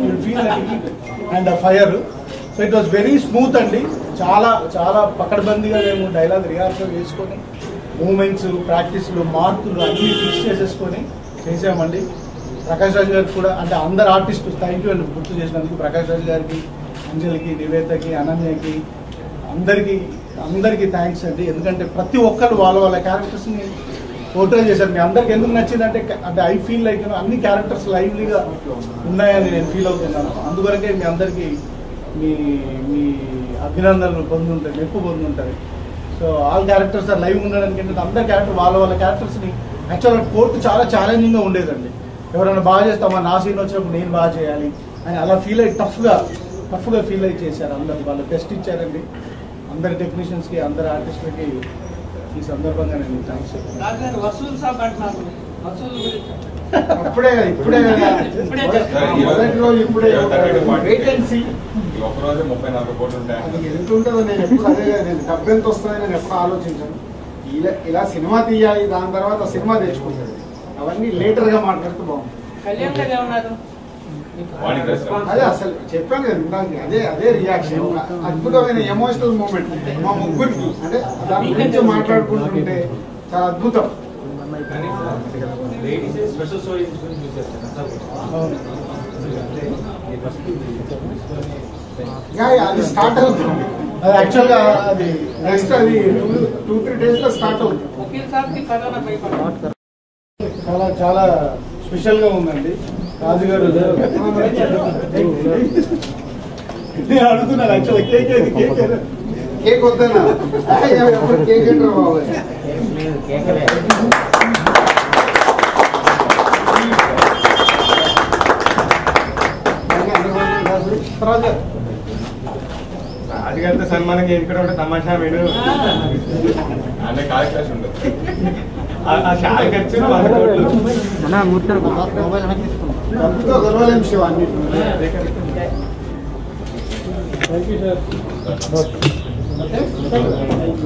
You feel and fire so it was very smooth అండి చాలా చాలా పకడ్బందీగా మేము డైలాగ్ రిహార్సల్ చేసుకొని మూమెంట్స్ ప్రాక్టీస్లు మార్కులు అన్ని ఫిక్స్ చేసేసుకొని చేసామండి ప్రకాష్ రాజ్ గారికి కూడా అంటే అందరు ఆర్టిస్ట్ థ్యాంక్ యూ అండి గుర్తు చేసినందుకు ప్రకాష్ రాజ్ గారికి అంజలికి నివేతకి అనన్యకి అందరికీ అందరికీ థ్యాంక్స్ అండి ఎందుకంటే ప్రతి ఒక్కరు వాళ్ళ వాళ్ళ క్యారెక్టర్స్ని పోర్ట్రే చేశారు మీ అందరికి ఎందుకు నచ్చిందంటే అంటే ఐ ఫీల్ లైక్ అన్ని క్యారెక్టర్స్ లైవ్లీగా ఉన్నాయని నేను ఫీల్ అవుతున్నాను అందువరకే మీ అందరికీ మీ మీ అభినందనలు పొందుంటాయి మెప్పు పొందుంటాయి so all characters are live ఉండడానికి ఏంటంటే అందరి క్యారెక్టర్ వాళ్ళ వాళ్ళ క్యారెక్టర్స్ని యాక్చువల్గా కోర్టు చాలా ఛాలెంజింగ్గా ఉండేదండి ఎవరైనా బాగా చేస్తామా నా సీన్ వచ్చినప్పుడు నేను బాగా చేయాలి అని అలా ఫీల్ అయ్యి టఫ్గా టఫ్గా ఫీల్ అయ్యి చేశారు అందరు వాళ్ళు టెస్ట్ ఇచ్చారండి అందరి టెక్నీషియన్స్కి అందరి ఆర్టిస్టులకి ఈ సందర్భంగా నేను థ్యాంక్స్ చెప్తున్నాను రాజుగారు వసూలు సాబ్ అంటున్నారు వసూలు గురించి అప్పుడే కదా ఇప్పుడే కదా ఇప్పుడే చెప్తాను. మొదటి రోజు ఇప్పుడే వెయిట్ అండ్ సీ ఈ ఒక్కరోజే ముప్పై నాలుగు కోట్లు ఉంటాయి అది ఎంత ఉంటుందో నేను ఎప్పుడు అదే కదా, నేను డబ్బు ఎంత వస్తుందని నేను ఎప్పుడు ఆలోచించాను ఇలా ఇలా సినిమా తీయాలి దాని తర్వాత సినిమా తెచ్చుకుంటాడు అవన్నీ లేటర్ గా మాట్లాడితే బాగుంది కళ్యాణ్ గారు ఏమన్నారు వాడికి రెస్పాన్స్ అదే అసలు చెప్పాను కదా ఇందాక అదే అదే రియాక్షన్ అద్భుతమైన ఎమోషనల్ మూమెంట్ మా ముగ్గురికి అంటే దాని గురించి మాట్లాడుకుంటుంటే చాలా అద్భుతం లేడీస్ స్పెషల్ స్టోరీ తీసుకుని చూసేస్తారు అవును. ఇంకా అది స్టార్ట్ అవుతుంది అది యాక్చువల్గా అది నెక్స్ట్ అది టూ త్రీ డేస్ లో స్టార్ట్ అవుతుంది వకీల్ సాబ్కి కరోనా భయపడ్డారు చాలా చాలా స్పెషల్ గా ఉందండి రాజు గారు నేను అడుగుతున్నాను యాక్చువల్ కేక్ ఏది? కేక్ ఏది? కేక్ వద్దనా ఎప్పుడు కేక్ ఏంటారు బాబు రాజు గారు రాజుగారితో సన్మానం చేయించుకోవడం అంటే తమాషా వీడు అనే కాలిక్యులేషన్ ఉండదు ఆ- ఆ షాల్ ఖర్చు వంద కోట్లు డబ్బుతో గర్వలేం శివ అన్నిటి థ్యాంక్ యూ సార్